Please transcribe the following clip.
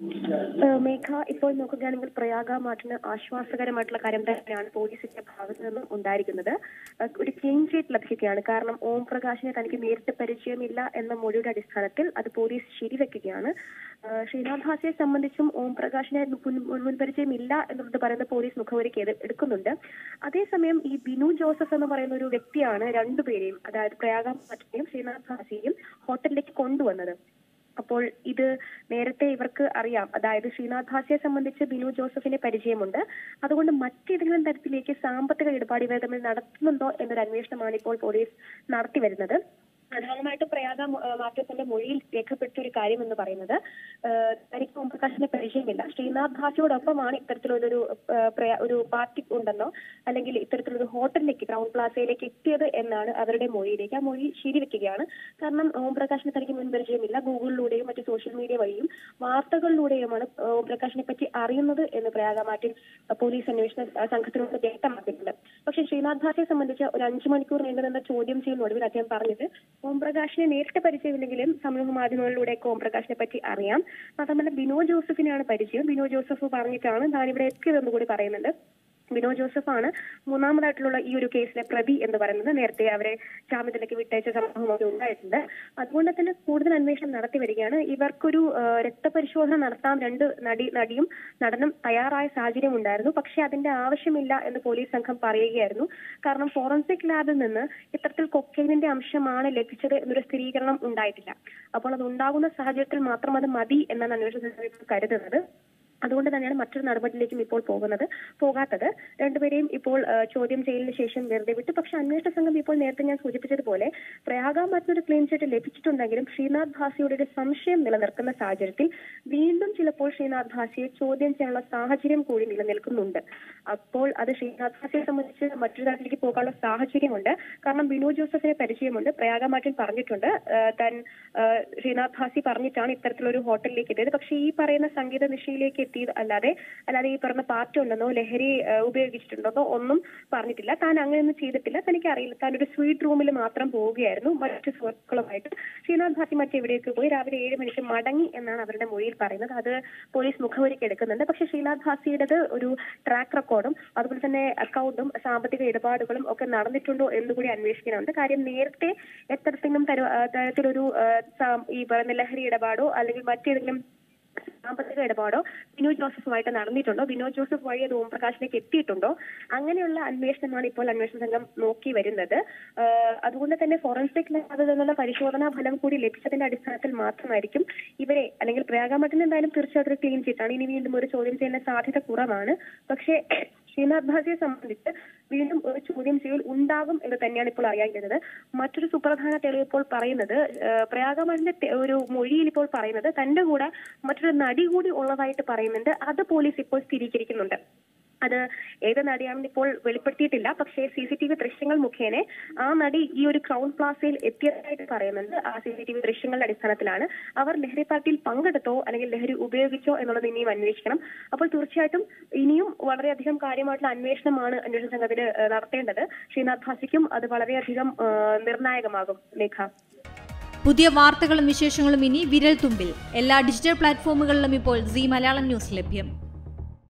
ഏഹ് മേഘ ഇപ്പോൾ നോക്കുകയാണെങ്കിൽ പ്രയാഗ മാർട്ടിന് ആശ്വാസകരമായിട്ടുള്ള കാര്യം തന്നെയാണ് പോലീസിന്റെ ഭാഗത്ത് നിന്നും ഉണ്ടായിരിക്കുന്നത് ഏഹ് ഒരു ക്ലീൻ ചീറ്റ് ലഭിക്കുകയാണ് കാരണം ഓം പ്രകാശിനെ തനിക്ക് നേരിട്ട് പരിചയമില്ല എന്ന മൊഴിയുടെ അടിസ്ഥാനത്തിൽ അത് പോലീസ് ശരിവെക്കുകയാണ് ഏഹ് ശ്രീനാഥ് ഭാസിയെ സംബന്ധിച്ചും ഓം പ്രകാശിനെ മുൻ- മുൻ- മുൻപരിചയമില്ല എന്നുള്ളത് പറയുന്ന പോലീസ് മുഖവരിക്ക് എട്- എടുക്കുന്നുണ്ട് അതേസമയം ഈ ബിനു ജോസഫ് എന്ന് പറയുന്ന ഒരു വ്യക്തിയാണ് രണ്ടുപേരെയും അതായത് പ്രയാഗ മാർട്ടിനെയും ശ്രീനാഥ് ഭാസിയെയും ഹോട്ടലിലേക്ക് കൊണ്ടുവന്നത് അപ്പോൾ ഇത് നേരത്തെ ഇവർക്ക് അറിയാം അതായത് ശ്രീനാഥ് ഭാസിയെ സംബന്ധിച്ച് ബിനു ജോസഫിനെ പരിചയമുണ്ട് അതുകൊണ്ട് മറ്റേതെങ്കിലും തരത്തിലേക്ക് സാമ്പത്തിക ഇടപാട് ഇവർ തമ്മിൽ നടത്തുന്നുണ്ടോ എന്നൊരു അന്വേഷണമാണ് ഇപ്പോൾ പോലീസ് നടത്തി വരുന്നത് പ്രധാനമായിട്ടും പ്രയാഗ മ- ഏഹ് മാർക്കസിന്റെ മൊഴിയിൽ രേഖപ്പെടുത്തിയ ഒരു കാര്യം എന്ന് പറയുന്നത് ഏഹ് തനിക്ക് ഓംപ്രകാശിനെ പരിചയമില്ല ശ്രീനാഥ് ഭാസിയോടൊപ്പമാണ് ഇത്തരത്തിലൊരു ഏഹ് പ്രയ- ഒരു പാർട്ടി ഉണ്ടെന്നോ അല്ലെങ്കിൽ ഇത്തരത്തിലൊരു ഹോട്ടലിലേക്ക് ക്രൗൺ പ്ലാസയിലേക്ക് എത്തിയത് എന്നാണ് അവരുടെ മൊഴിയിലേക്ക് ആ മൊഴി ശരിവെക്കുകയാണ് കാരണം ഓംപ്രകാശിനെ തനിക്ക് മുൻപരിചയമില്ല ഗൂഗിളിലൂടെയും മറ്റു സോഷ്യൽ മീഡിയ വഴിയും വാർത്തകളിലൂടെയുമാണ് ഓംപ്രകാശിനെ പറ്റി അറിയുന്നത് എന്ന് പ്രയാഗമാറ്റിൽ പോലീസ് അന്വേഷണ അഹ് സംഘത്തിനോട് വ്യക്തമാക്കിയിട്ടുണ്ട് പക്ഷേ ശ്രീനാഥ് ഭാസിയെ സംബന്ധിച്ച് ഒരു അഞ്ചു മണിക്കൂർ നീണ്ടുനിന്ന ചോദ്യം ചെയ്യുന്നൊടുവിൽ അദ്ദേഹം പറഞ്ഞത് ഓംപ്രകാശിനെ നേരിട്ട് പരിചയമില്ലെങ്കിലും സമൂഹ മാധ്യമങ്ങളിലൂടെ ഓംപ്രകാശിനെ പറ്റി അറിയാം മാത്രമല്ല ബിനോ ജോസഫിനെയാണ് പരിചയം ബിനോ ജോസഫ് പറഞ്ഞിട്ടാണ് താനിവിടെ എത്തിയതെന്ന് കൂടി പറയുന്നുണ്ട് ബിനോ ജോസഫാണ് മൂന്നാമതായിട്ടുള്ള ഈ ഒരു കേസിലെ പ്രതി എന്ന് പറയുന്നത് നേരത്തെ അവരെ ജാമ്യത്തിലേക്ക് വിട്ടയച്ച സംഭവമൊക്കെ ഉണ്ടായിട്ടുണ്ട് അതുകൊണ്ട് തന്നെ കൂടുതൽ അന്വേഷണം നടത്തി വരികയാണ് ഇവർക്കൊരു ആ, രക്തപരിശോധന നടത്താൻ രണ്ട് നടി നടിയും നടനും തയ്യാറായ സാഹചര്യം ഉണ്ടായിരുന്നു പക്ഷെ അതിന്റെ ആവശ്യമില്ല എന്ന് പോലീസ് സംഘം പറയുകയായിരുന്നു കാരണം ഫോറൻസിക് ലാബിൽ നിന്ന് ഇത്തരത്തിൽ കൊക്കൈനിന്റെ അംശമാണ് ലഭിച്ചത് എന്നൊരു സ്ഥിരീകരണം ഉണ്ടായിട്ടില്ല അപ്പോൾ അത് ഉണ്ടാകുന്ന സാഹചര്യത്തിൽ മാത്രം അത് മതി എന്നാണ് അന്വേഷണ സംഘം ഇപ്പോൾ കരുതുന്നത് അതുകൊണ്ട് തന്നെയാണ് മറ്റൊരു നടപടിയിലേക്കും ഇപ്പോൾ പോകുന്നത് പോകാത്തത് രണ്ടുപേരെയും ഇപ്പോൾ ആ, ചോദ്യം ചെയ്യലിന് ശേഷം വെറുതെ വിട്ടു പക്ഷെ അന്വേഷണ സംഘം ഇപ്പോൾ നേരത്തെ ഞാൻ സൂചിപ്പിച്ചതുപോലെ പ്രയാഗ മറ്റൊരു ക്ലീൻ ചീറ്റ് ലഭിച്ചിട്ടുണ്ടെങ്കിലും ശ്രീനാഥ് ഭാസിയുടെ ഒരു സംശയം നിലനിൽക്കുന്ന സാഹചര്യത്തിൽ വീണ്ടും ചിലപ്പോൾ ശ്രീനാഥ് ഭാസിയെ ചോദ്യം ചെയ്യാനുള്ള സാഹചര്യം കൂടി നിലനിൽക്കുന്നുണ്ട് അപ്പോൾ അത് ശ്രീനാഥ് ഭാസിയെ സംബന്ധിച്ച് മറ്റൊരു തരത്തിലേക്ക് പോകാനുള്ള സാഹചര്യമുണ്ട് കാരണം ബിനു ജോസഫിനെ പരിചയമുണ്ട് പ്രയാഗ മാറ്റിൽ പറഞ്ഞിട്ടുണ്ട് ആ, താൻ ആ, ശ്രീനാഥ് ഭാസി പറഞ്ഞിട്ടാണ് ഇത്തരത്തിലൊരു ഹോട്ടലിലേക്ക് എത്തിയത് പക്ഷേ ഈ പറയുന്ന സംഗീത നിശയിലേക്ക് എത്തിയത് അല്ലാതെ അല്ലാതെ ഈ പറഞ്ഞ പാർട്ടി ഉണ്ടെന്നോ ലഹരി ആ, ഉപയോഗിച്ചിട്ടുണ്ടെന്നോ ഒന്നും പറഞ്ഞിട്ടില്ല താൻ അങ്ങനെയൊന്നും ചെയ്തിട്ടില്ല തനിക്ക് അറിയില്ല താൻ ഒരു സ്വീറ്റ് റൂമിൽ മാത്രം പോവുകയായിരുന്നു മറ്റു സുഹൃത്തുക്കളുമായിട്ട് ശ്രീനാഥ് ഭാസി മറ്റെവിടെയൊക്കെ പോയി രാവിലെ ഏഴ് മണിക്ക് മടങ്ങി എന്നാണ് അവരുടെ മൊഴിയിൽ പറയുന്നത് അത് പോലീസ് മുഖവരിക്ക് എടുക്കുന്നുണ്ട് പക്ഷേ ശ്രീനാഥ് ഭാസിയുടേത് ഒരു ട്രാക്ക് റെക്കോർഡും അതുപോലെ തന്നെ അക്കൗണ്ടും സാമ്പത്തിക ഇടപാടുകളും ഒക്കെ നടന്നിട്ടുണ്ടോ എന്നുകൂടി അന്വേഷിക്കാനുണ്ട് കാര്യം നേരത്തെ എത്തരത്തിലും തര- ആ, തരത്തിലൊരു ആ, സാ- ഈ പറയുന്ന ലഹരി ഇടപാടോ അല്ലെങ്കിൽ മറ്റേതെങ്കിലും സാമ്പത്തിക ഇടപാടോ ബിനു ജോസഫുമായിട്ട് നടന്നിട്ടുണ്ടോ ബിനു ജോസഫ് വഴി അത് ഓംപ്രകാശിലേക്ക് എത്തിയിട്ടുണ്ടോ അങ്ങനെയുള്ള അന്വേഷണമാണ് ഇപ്പോൾ അന്വേഷണ സംഘം നോക്കി വരുന്നത് ആഹ് അതുകൊണ്ട് തന്നെ ഫോറൻസിക് ലാബിൽ നിന്നുള്ള പരിശോധനാ ഫലം കൂടി ലഭിച്ചതിന്റെ അടിസ്ഥാനത്തിൽ മാത്രമായിരിക്കും ഇവരെ അല്ലെങ്കിൽ പ്രയാഗമഠത്തിന് എന്തായാലും തീർച്ചയായിട്ടും ക്ലീൻ ചീറ്റാണ് ഇനി വീണ്ടും ഒരു ചോദ്യം ചെയ്യുന്ന സാധ്യത കുറവാണ് പക്ഷേ ശ്രീനാഥ് ഭാസിയെ സംബന്ധിച്ച് വീണ്ടും ഒരു ചോദ്യം ചെയ്യൽ ഉണ്ടാകും എന്ന് തന്നെയാണ് ഇപ്പോൾ അറിയാൻ കഴിയുന്നത് മറ്റൊരു സുപ്രധാന തെളിവ് ഇപ്പോൾ പറയുന്നത് ഏഹ് പ്രയാഗമഠിന്റെ തെ- ഒരു മൊഴിയിൽ ഇപ്പോൾ പറയുന്നത് തന്റെ കൂടെ മറ്റൊരു നടി കൂടി ഉള്ളതായിട്ട് പറയുന്നുണ്ട് അത് പോലീസ് ഇപ്പോൾ സ്ഥിരീകരിക്കുന്നുണ്ട് അത് ഏത് നടിയാണെന്ന് ഇപ്പോൾ വെളിപ്പെടുത്തിയിട്ടില്ല പക്ഷേ സി സി ടി വി ദൃശ്യങ്ങൾ മുഖേന ആ നടി ഈ ഒരു ക്രൗൺ പ്ലാസയിൽ എത്തിയതായിട്ട് പറയുന്നുണ്ട് ആ സി സി ടി വി ദൃശ്യങ്ങളുടെ അടിസ്ഥാനത്തിലാണ് അവർ ലഹരി പാർട്ടിയിൽ പങ്കെടുത്തോ അല്ലെങ്കിൽ ലഹരി ഉപയോഗിച്ചോ എന്നുള്ളത് ഇനിയും അന്വേഷിക്കണം അപ്പോൾ തീർച്ചയായിട്ടും ഇനിയും വളരെയധികം കാര്യമായിട്ടുള്ള അന്വേഷണമാണ് അന്വേഷണ സംഘത്തിന് ഏഹ്, നടത്തേണ്ടത് ശ്രീനാഥ് ഭാസിക്കും അത് വളരെയധികം ഏഹ്, നിർണായകമാകും ലേഖ പുതിയ വാർത്തകളും വിശേഷങ്ങളും ഇനി വിരൽ തുമ്പിൽ എല്ലാ ഡിജിറ്റൽ പ്ലാറ്റ്ഫോമുകളിലും ഇപ്പോൾ സി മലയാളം ന്യൂസ് ലഭ്യം